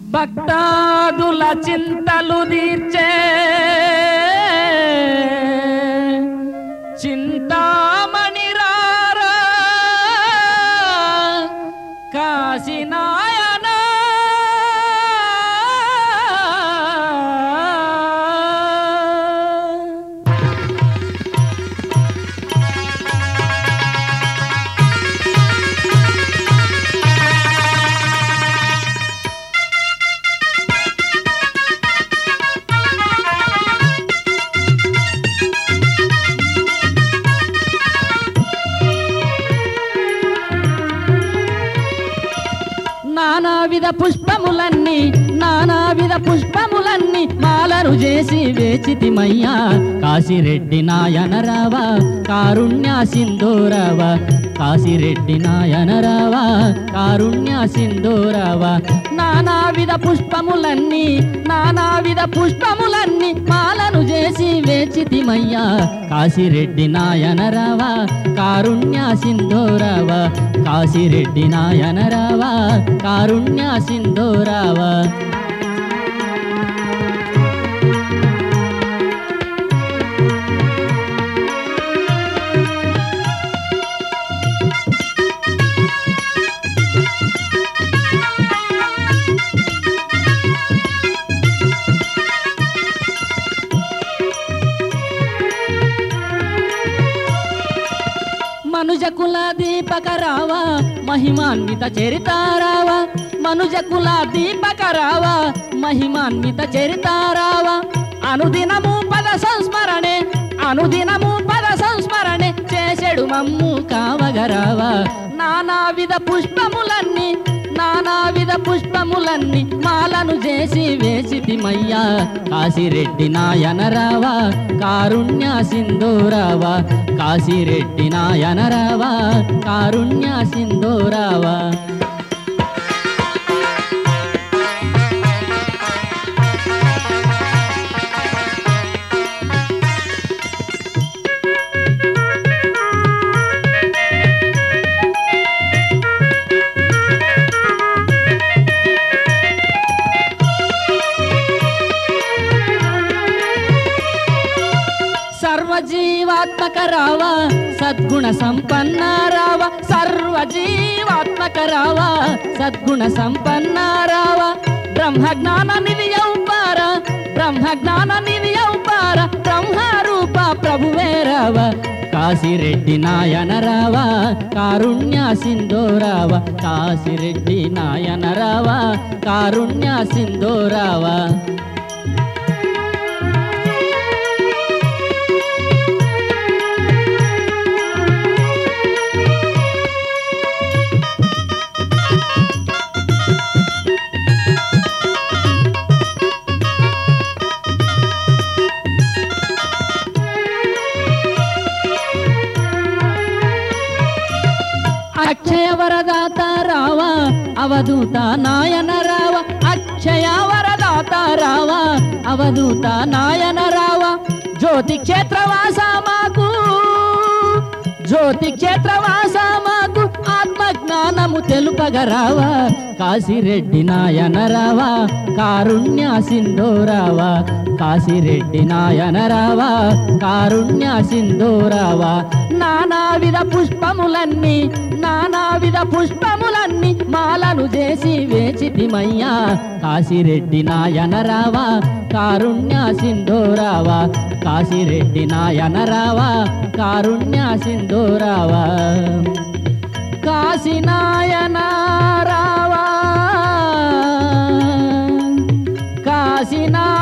భక్తాదుల చింతలు తీర్చే చింతామణి రారా కాశీనాయన నానావిధ పుష్పములన్నీ నానావిధ పుష్పములన్నీ మాలను చేసి వేచితిమయ్యా కాశిరెడ్డి నాయనరావా కారుణ్య సింధూరవా కాశిరెడ్డి నాయనరావా కారుణ్య సింధూరవా నానావిధ పుష్పములన్నీ నానావిధ పుష్పములన్నీ మాలను చేసి వేచితిమయ్యా కాశిరెడ్డి నాయనరావా కారుణ్య సింధూరవా కాశిరెడ్డి నాయనరావా కారుణ్య సింధూరవా మనుజ కుల దీపక రావా మహిమాన్విత చరితారావా మనుజ కుల దీపక రావా మహిమాన్విత చరితారావా అనుదినము పద సంస్మరణే అనుదినము పద సంస్మరణే చేసెడు మమ్ము కావగరావా నానావిధ పుష్పములన్నీ నానావిధ పుష్పములన్నీ మాలను చేసి వేసితిమయ్యా కాశిరెడ్డి నాయనరావా కారుణ్య సింధూరావా కాశిరెడ్డి నాయనరావా కారుణ్య సింధూరావా సర్వజీవాత్మక రావా సద్గుణ సంపన్న రావా సర్వజీవాత్మక రావా సద్గుణ సంపన్న రావా బ్రహ్మ జ్ఞాన నిధియౌపార బ్రహ్మ జ్ఞాన నిధియౌపార బ్రహ్మ రూప ప్రభువే రావా కాశిరెడ్డి నాయన రావా కారుణ్య సింధోరావా కాశిరెడ్డి నాయన రావా కారుణ్య సింధోరావా అక్షయ వరదాత రావా అవధూత నాయన రావా అక్షయ వరదాత రావా అవధూత నాయన రావా జ్యోతి క్షేత్రవాస మాకు జ్యోతి క్షేత్రవాస మాకు ఆత్మ జ్ఞానము తెలుపగరావా కాశిరెడ్డి నాయన రావా కారుణ్య సింధూరావా కాశిరెడ్డి నాయన రావా కారుణ్య సింధూరావా నానావిధ పుష్పములన్నీ నానావిధ పుష్పములన్నీ మాలను చేసి వేచితిమయ్యా కాశిరెడ్డి నాయన రావా కారుణ్య సింధూరావా కాశిరెడ్డి నాయన రావా కారుణ్య సింధూరావా కాశీనాయన రావా కాశీనా